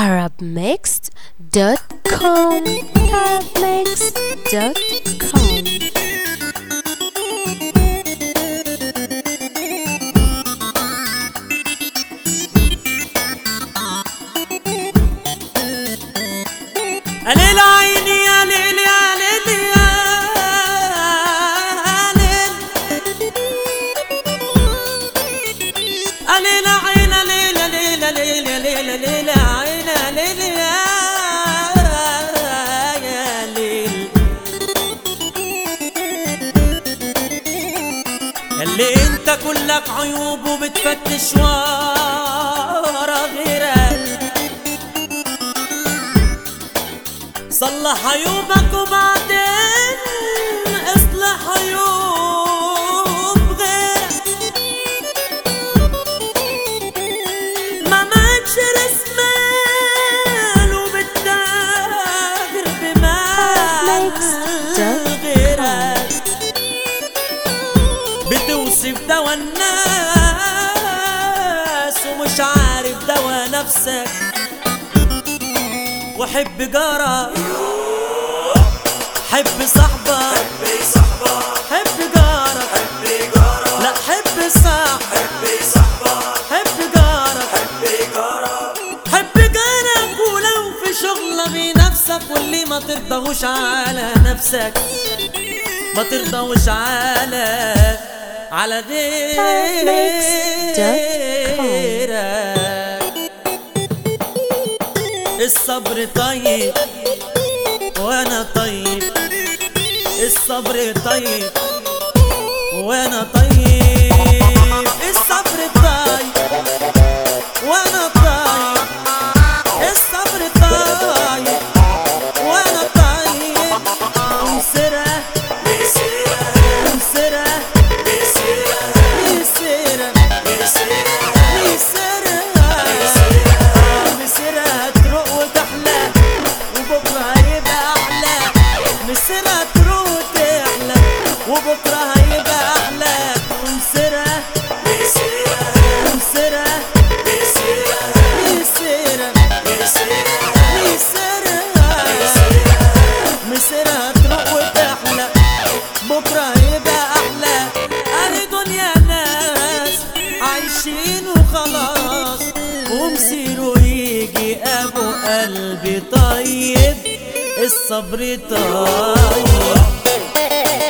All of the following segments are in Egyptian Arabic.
arabmixed.com arabmixed.com ليل عيني يا ليل يا ليل يا ليل ليل عين ليل ليل ليل ليل ليل عين ليل يا يا ليل اللي انت كلك عيوب وبتفتش ورا غيرك صلح عيوبك وبعدين اصلح عيوب غيرك ما ماتش رسمال وبتداهر بمال غيرك بتوصف دوا الناس ومش عارف دوا نفسك وحب جارك حب صاحبك حب جارك لا حب صاحبك حب جارك حب جارك ولو في شغلة بنفسك واللي ما ترضاهوش على نفسك ما ترضاهوش على على غيرك الصبر طيب وانا طيب الصبر طيب وانا طيب الصبر طيب وانا طيب الصبر طيب وانا طيب مسرة مسرة مسرة مسرة مسيرها تروق وتحلى وبكرة هيبقى أحلى مسيرها تروق وتحلى وبكرة هيبقى أحلى ومسيرها مسيرها مسيرها مسيرها مسيرها تروق وتحلى بكرة هيبقى أحلى أهي دنيا ناس عايشين وخلاص ومصيره يجي أبو قلبي طيب الصبر طيب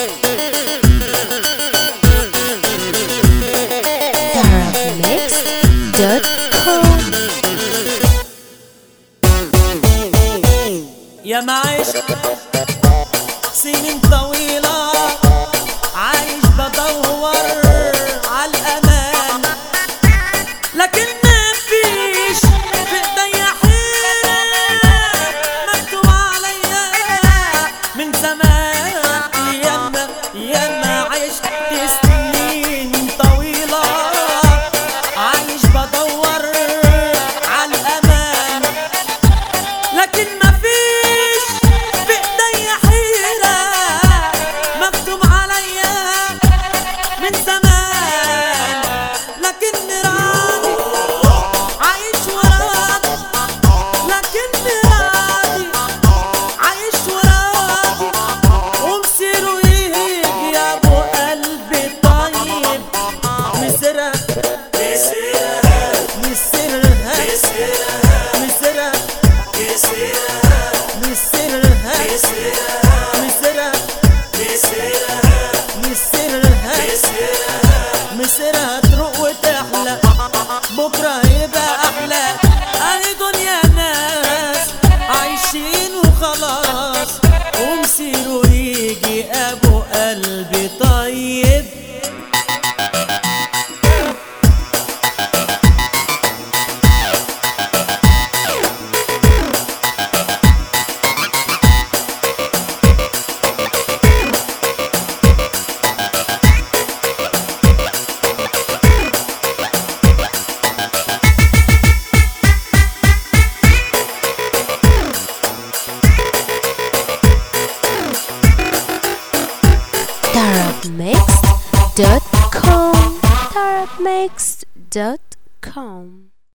arabmixed.com يا معيش سنين طويلة عايش بدور على الأمان لكن ما فيش في ايديا حيلة مكتوب عليا من زمان ياما ياما عشت سنين طويلة عايش بدور على الأمان لكن مفيش في ايديا حيرة مكتوب عليا من زمان لكني راضي عايش وراضي لكني راضي عايش وراضي ومصيره يجي يا ابو قلبي طيب مسرة مسرها مسرها مسرها مسرها مسرها مسرها تروق وتحلى بكرة هيبقى أحلى أهي دنيا ناس عايشين وخلاص ومصيره يجي أبو قلبي طيب arabmixed.com arabmixed.com